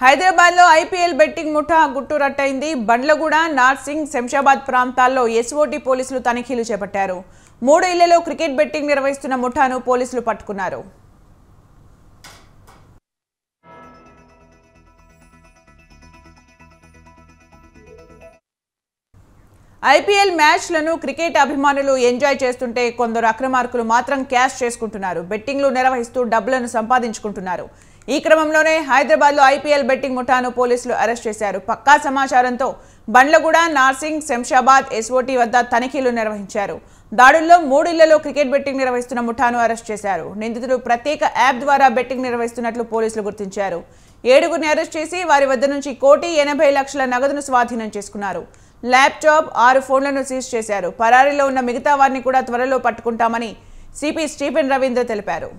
హైదరాబాద్ లో IPL betting ముఠా గుట్టురట్టయింది బండ్లగూడ నార్సింగ్ శంషాబాద్ ప్రాంతాల్లో ఎస్ఓటీ పోలీసులు తనిఖీలు చేపట్టారు మూడు ఇళ్లలో క్రికెట్ బెట్టింగ్ నిర్వహిస్తున్న ముఠాను పోలీసులు పట్టుకున్నారు ఐపీఎల్ మ్యాచ్లను క్రికెట్ అభిమానులు ఎంజాయ్ చేస్తుంటే కొందరు అక్రమార్కులు మాత్రం క్యాష్ చేసుకుంటున్నారు బెట్టింగ్లు నిర్వహిస్తూ డబ్బులను సంపాదించుకుంటున్నారు ఈ క్రమంలోనే హైదరాబాద్లో ఐపీఎల్ బెట్టింగ్ ముఠాను పోలీసులు అరెస్ట్ చేశారు పక్కా సమాచారంతో బండ్లగూడ నార్సింగ్ శంషాబాద్ ఎస్ఓటీ వద్ద తనిఖీలు నిర్వహించారు దాడుల్లో మూడు ఇళ్లలో క్రికెట్ బెట్టింగ్ నిర్వహిస్తున్న ముఠాను అరెస్ట్ చేశారు నిందితులు ప్రత్యేక యాప్ ద్వారా బెట్టింగ్ నిర్వహిస్తున్నట్లు పోలీసులు గుర్తించారు ఏడుగురిని అరెస్ట్ చేసి వారి వద్ద నుంచి కోటి ఎనభై లక్షల నగదును స్వాధీనం చేసుకున్నారు ల్యాప్టాప్ ఆరు ఫోన్లను సీజ్ చేశారు పరారీలో ఉన్న మిగతా వారిని కూడా త్వరలో పట్టుకుంటామని సిపి స్టీఫెన్ రవీంద్ర తెలిపారు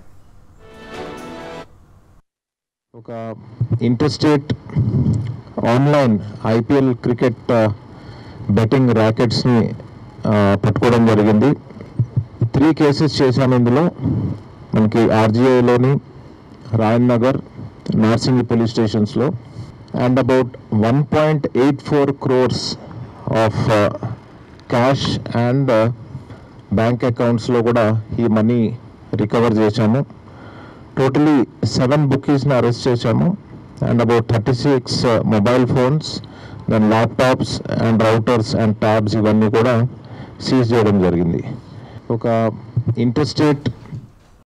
ఒక interstate online IPL cricket betting ర్యాకెట్స్ని పట్టుకోవడం జరిగింది త్రీ కేసెస్ చేశాము ఇందులో మనకి ఆర్జీఐలోని రాయన్ నగర్ నార్సింగి పోలీస్ స్టేషన్స్లో and about one point eight four crores of cash and bank అకౌంట్స్లో కూడా ఈ మనీ రికవర్ చేశాము టోటలీ సెవెన్ బుకీస్ని అరెస్ట్ చేశాము and about thirty six mobile phones then laptops and routers and tabs ఇవన్నీ కూడా సీజ్ చేయడం జరిగింది ఒక ఇంటర్స్టేట్